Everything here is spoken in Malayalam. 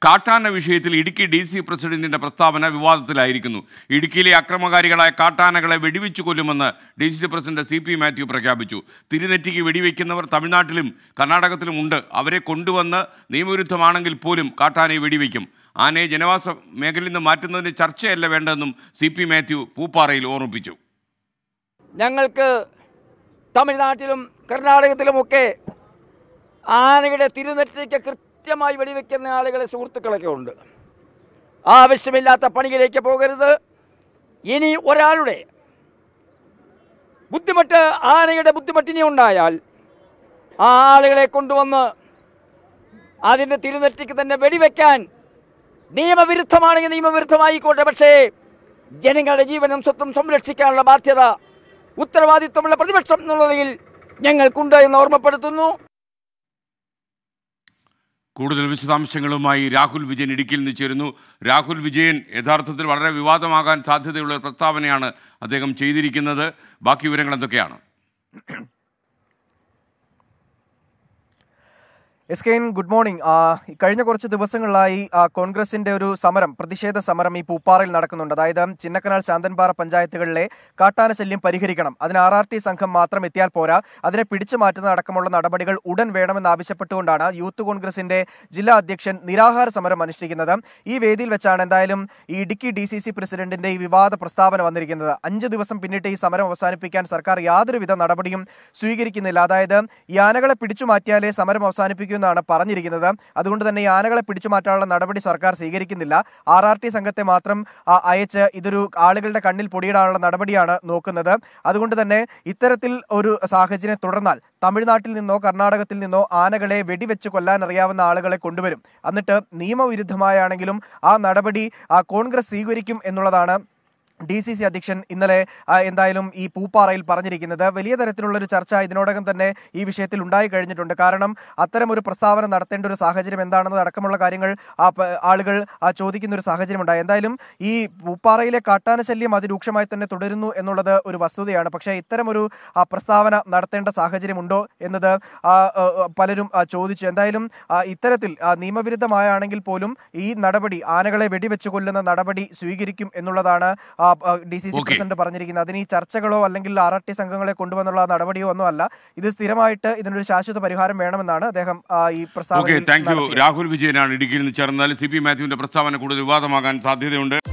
കാട്ടാന വിഷയത്തിൽ ഇടുക്കി ഡി സി പ്രസിഡന്റിന്റെ പ്രസ്താവന വിവാദത്തിലായിരിക്കുന്നു ഇടുക്കിയിലെ അക്രമകാരികളായ കാട്ടാനകളെ വെടിവെച്ചു കൊല്ലുമെന്ന് D C president C P Mathew പ്രഖ്യാപിച്ചു തിരുനെറ്റിക്ക് വെടിവെക്കുന്നവർ തമിഴ്നാട്ടിലും കർണാടകത്തിലും ഉണ്ട് അവരെ കൊണ്ടുവന്ന് നിയമവിരുദ്ധമാണെങ്കിൽ പോലും കാട്ടാനയെ വെടിവെക്കും ആനയെ ജനവാസ മേഖലയിൽ നിന്ന് മാറ്റുന്നതിന് ചർച്ചയല്ല വേണ്ടതെന്നും സി പി മാത്യു പൂപ്പാറയിൽ ഓർമ്മിപ്പിച്ചു ഞങ്ങൾക്ക് തമിഴ്നാട്ടിലും കർണാടകത്തിലുമൊക്കെ ആനയുടെ തിരുനെറ്റിക്ക് കൃത്യമായി വെടിവെക്കുന്ന ആളുകളെ സുഹൃത്തുക്കളൊക്കെ ഉണ്ട് ആവശ്യമില്ലാത്ത പണികളിലേക്ക് പോകരുത് ഇനി ഒരാളുടെ ബുദ്ധിമുട്ട് ആനയുടെ ബുദ്ധിമുട്ടിനി ഉണ്ടായാൽ ആ ആളുകളെ കൊണ്ടുവന്ന് അതിൻ്റെ തിരുനെറ്റിക്ക് തന്നെ വെടിവെക്കാൻ നിയമവിരുദ്ധമാണെങ്കിൽ നിയമവിരുദ്ധമായിക്കോട്ടെ പക്ഷേ ജനങ്ങളുടെ ജീവനും സ്വത്തും സംരക്ഷിക്കാനുള്ള ബാധ്യത ഉത്തരവാദിത്വമുള്ള പ്രതിപക്ഷം എന്നുള്ള നിലയിൽ ഞങ്ങൾക്കുണ്ട് എന്ന് ഓർമ്മപ്പെടുത്തുന്നു കൂടുതൽ വിശദാംശങ്ങളുമായി രാഹുൽ വിജയൻ ഇടുക്കിയിൽ നിന്ന് ചേരുന്നു രാഹുൽ വിജയൻ യഥാർത്ഥത്തിൽ വളരെ വിവാദമാകാൻ സാധ്യതയുള്ള ഒരു പ്രസ്താവനയാണ് അദ്ദേഹം ചെയ്തിരിക്കുന്നത് ബാക്കി വിവരങ്ങൾ എന്തൊക്കെയാണ് S K N good morning ആ, ഈ കഴിഞ്ഞ കുറച്ച് ദിവസങ്ങളിലായി ആ, കോൺഗ്രസിന്റെ ഒരു സമരം പ്രതിഷേധ സമരം ഈ പൂപ്പാറയിൽ നടക്കുന്നുണ്ട് അതായത് ചിന്നക്കനാൽ ശാന്തൻപാറ പഞ്ചായത്തുകളിലെ കാട്ടാന ശല്യം പരിഹരിക്കണം അതിന് ആർ ആർ ടി സംഘം മാത്രം എത്തിയാൽ പോരാ അതിനെ പിടിച്ചു മാറ്റുന്ന അടക്കമുള്ള നടപടികൾ ഉടൻ വേണമെന്ന് ആവശ്യപ്പെട്ടുകൊണ്ടാണ് യൂത്ത് കോൺഗ്രസിന്റെ ജില്ലാ അധ്യക്ഷൻ നിരാഹാര സമരം അനുഷ്ഠിക്കുന്നത് ഈ വേദിയിൽ വെച്ചാണ് എന്തായാലും ഈ ഇടുക്കി ഡി സി സി പ്രസിഡന്റിന്റെ ഈ വിവാദ പ്രസ്താവന വന്നിരിക്കുന്നത് അഞ്ചു ദിവസം പിന്നിട്ട് ഈ സമരം അവസാനിപ്പിക്കാൻ സർക്കാർ യാതൊരുവിധ നടപടിയും സ്വീകരിക്കുന്നില്ല അതായത് ഈ ആനകളെ പിടിച്ചു മാറ്റിയാലേ സമരം അവസാനിപ്പിക്കുമെന്നാണ് പറഞ്ഞിരിക്കുന്നത് അതുകൊണ്ട് തന്നെ ഈ ആനകളെ പിടിച്ചു മാറ്റാനുള്ള നടപടി സർക്കാർ സ്വീകരിക്കുന്നില്ല ആർ ആർ ടി സംഘത്തെ മാത്രം ആ, അയച്ച് ഇതൊരു ആളുകളുടെ കണ്ണിൽ പൊടിയിടാനുള്ള നടപടിയാണ് നോക്കുന്നത് അതുകൊണ്ട് തന്നെ ഇത്തരത്തിൽ ഒരു സാഹചര്യം തുടർന്നാൽ തമിഴ്നാട്ടിൽ നിന്നോ കർണാടകത്തിൽ നിന്നോ ആനകളെ വെടിവെച്ച് കൊല്ലാൻ അറിയാവുന്ന ആളുകളെ കൊണ്ടുവരും എന്നിട്ട് നിയമവിരുദ്ധമായാണെങ്കിലും ആ നടപടി ആ, കോൺഗ്രസ് സ്വീകരിക്കും എന്നുള്ളതാണ് ഡി സി സി അധ്യക്ഷൻ ഇന്നലെ ആ, എന്തായാലും ഈ പൂപ്പാറയിൽ പറഞ്ഞിരിക്കുന്നത് വലിയ തരത്തിലുള്ള ഒരു ചർച്ച ഇതിനോടകം തന്നെ ഈ വിഷയത്തിൽ ഉണ്ടായി കഴിഞ്ഞിട്ടുണ്ട് കാരണം അത്തരം ഒരു പ്രസ്താവന നടത്തേണ്ട ഒരു സാഹചര്യം എന്താണെന്നത് അടക്കമുള്ള കാര്യങ്ങൾ ആ പ- ആളുകൾ ആ, ചോദിക്കുന്ന ഒരു സാഹചര്യം ഉണ്ടായി എന്തായാലും ഈ പൂപ്പാറയിലെ കാട്ടാന ശല്യം അതിരൂക്ഷമായി തന്നെ തുടരുന്നു എന്നുള്ളത് ഒരു വസ്തുതയാണ് പക്ഷേ ഇത്തരം ഒരു ആ, പ്രസ്താവന നടത്തേണ്ട സാഹചര്യമുണ്ടോ എന്നത് ആ, ആ, പലരും ആ, ചോദിച്ചു എന്തായാലും ആ, ഇത്തരത്തിൽ ആ, നിയമവിരുദ്ധമായാണെങ്കിൽ പോലും ഈ നടപടി ആനകളെ വെടിവെച്ച് കൊല്ലുന്ന നടപടി സ്വീകരിക്കും എന്നുള്ളതാണ് D C C Okay. President പറഞ്ഞിരിക്കുന്നത് അതിന് ഈ ചർച്ചകളോ അല്ലെങ്കിൽ ആർ ആർ ടി സംഘങ്ങളെ കൊണ്ടുവന്നുള്ള നടപടിയോ ഒന്നും അല്ല ഇത് സ്ഥിരമായിട്ട് ഇതിനൊരു ശാശ്വത പരിഹാരം വേണമെന്നാണ് അദ്ദേഹം ആ, ഈ ഓക്കെ പ്രസ്താവന താങ്ക് യു രാഹുൽ വിജയനാണ് ഇടുക്കിയിൽ നിന്ന് ചേർന്നാൽ സി പി മാത്യുവിന്റെ പ്രസ്താവന കൂടുതൽ വിവാദമാകാൻ സാധ്യതയുണ്ട്